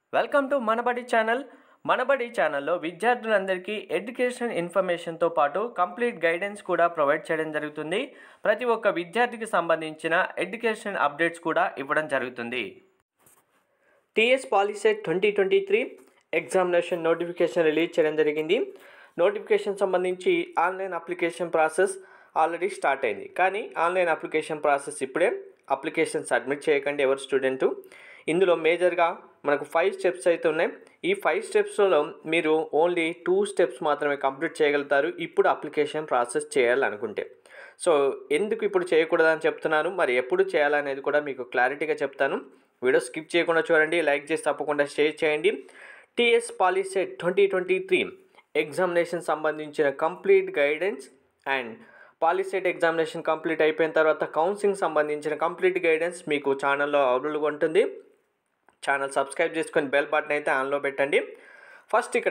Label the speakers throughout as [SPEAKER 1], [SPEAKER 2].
[SPEAKER 1] welcome to Manabadi channel Manabadi ఛానల్లో విద్యార్థులందరికీ education ఇన్ఫర్మేషన్తో పాటు కంప్లీట్ గైడెన్స్ కూడా ప్రొవైడ్ చేయడం జరుగుతుంది ప్రతి ఒక్క విద్యార్థికి సంబంధించిన ఎడ్యుకేషన్ అప్డేట్స్ కూడా ఇవ్వడం జరుగుతుంది TS Polycet twenty twenty three examination notification release చేయడం జరిగింది నోటిఫికేషన్ సంబంధించి online application process already start అయింది కానీ ఆన్లైన్ అప్లికేషన్ ప్రాసెస్ ఇప్పుడే అప్లికేషన్ సబ్మిట్ చేయకండి ఎవరు స్టూడెంటు ఇందులో మేజర్గా మనకు ఫైవ్ స్టెప్స్ అయితే ఉన్నాయి ఈ ఫైవ్ స్టెప్స్లో మీరు ఓన్లీ టూ స్టెప్స్ మాత్రమే కంప్లీట్ చేయగలుగుతారు ఇప్పుడు అప్లికేషన్ ప్రాసెస్ చేయాలనుకుంటే సో ఎందుకు ఇప్పుడు చేయకూడదని చెప్తున్నాను మరి ఎప్పుడు చేయాలనేది కూడా మీకు క్లారిటీగా చెప్తాను వీడియో స్కిప్ చేయకుండా చూడండి లైక్ చేసి తప్పకుండా షేర్ చేయండి TS Polycet twenty twenty three examination సంబంధించిన complete guidance and Polycet examination complete అయిపోయిన తర్వాత కౌన్సిలింగ్ సంబంధించిన కంప్లీట్ గైడెన్స్ మీకు ఛానల్లో అవైలబుల్గా ఉంటుంది ఛానల్ సబ్స్క్రైబ్ చేసుకొని బెల్ బటన్ అయితే ఆన్లో పెట్టండి ఫస్ట్ ఇక్కడ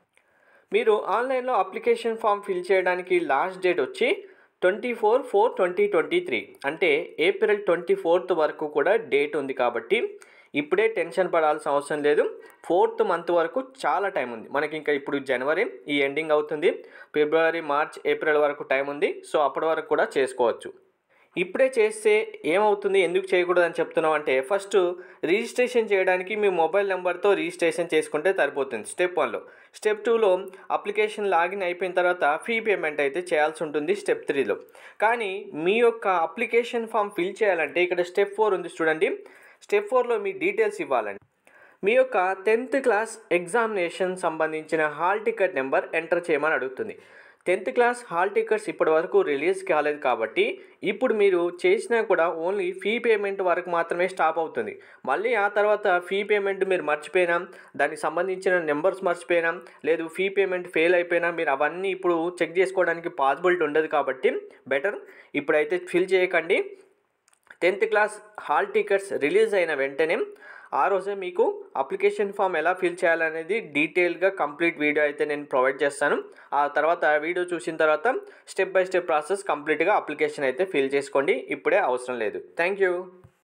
[SPEAKER 1] మీరు ఆన్లైన్లో అప్లికేషన్ ఫామ్ ఫిల్ చేయడానికి లాస్ట్ డేట్ వచ్చి twenty four four twenty twenty three అంటే ఏప్రిల్ ట్వంటీ ఫోర్త్ వరకు కూడా డేట్ ఉంది కాబట్టి ఇప్పుడే టెన్షన్ పడాల్సిన అవసరం లేదు ఫోర్త్ మంత్ వరకు చాలా టైం ఉంది మనకి ఇంకా ఇప్పుడు జనవరి ఈ ఎండింగ్ అవుతుంది ఫిబ్రవరి మార్చ్ ఏప్రిల్ వరకు టైం ఉంది సో అప్పటి వరకు కూడా చేసుకోవచ్చు ఇప్పుడే చేస్తే ఏమవుతుంది ఎందుకు చేయకూడదని చెప్తున్నాం అంటే ఫస్ట్ రిజిస్ట్రేషన్ చేయడానికి మీ మొబైల్ నెంబర్తో రిజిస్ట్రేషన్ చేసుకుంటే సరిపోతుంది స్టెప్ వన్లో స్టెప్ టూలో అప్లికేషన్ లాగిన్ అయిపోయిన తర్వాత ఫీ పేమెంట్ అయితే చేయాల్సి ఉంటుంది స్టెప్ త్రీలో కానీ మీ యొక్క అప్లికేషన్ ఫామ్ ఫిల్ చేయాలంటే ఇక్కడ స్టెప్ ఫోర్ ఉంది చూడండి స్టెప్ ఫోర్లో మీ డీటెయిల్స్ ఇవ్వాలండి మీ యొక్క టెన్త్ క్లాస్ ఎగ్జామినేషన్ సంబంధించిన హాల్ టికెట్ నెంబర్ ఎంటర్ చేయమని అడుగుతుంది టెన్త్ క్లాస్ హాల్ టికెట్స్ ఇప్పటి వరకు రిలీజ్ కాలేదు కాబట్టి ఇప్పుడు మీరు చేసినా కూడా ఓన్లీ ఫీ పేమెంట్ వరకు మాత్రమే స్టాప్ అవుతుంది మళ్ళీ ఆ తర్వాత ఫీ పేమెంట్ మీరు మర్చిపోయినా దానికి సంబంధించిన నెంబర్స్ మర్చిపోయినా లేదు ఫీ పేమెంట్ ఫెయిల్ అయిపోయినా మీరు అవన్నీ ఇప్పుడు చెక్ చేసుకోవడానికి పాసిబిలిటీ ఉండదు కాబట్టి బెటర్ ఇప్పుడైతే ఫిల్ చేయకండి tenth class hall tickets release అయిన వెంటనే ఆ రోజే మీకు అప్లికేషన్ ఫామ్ ఎలా ఫిల్ చేయాలనేది డీటెయిల్గా కంప్లీట్ వీడియో అయితే నేను ప్రొవైడ్ చేస్తాను ఆ తర్వాత వీడియో చూసిన తర్వాత స్టెప్ బై స్టెప్ ప్రాసెస్ కంప్లీట్గా అప్లికేషన్ అయితే ఫిల్ చేసుకోండి ఇప్పుడే అవసరం లేదు థ్యాంక్ యూ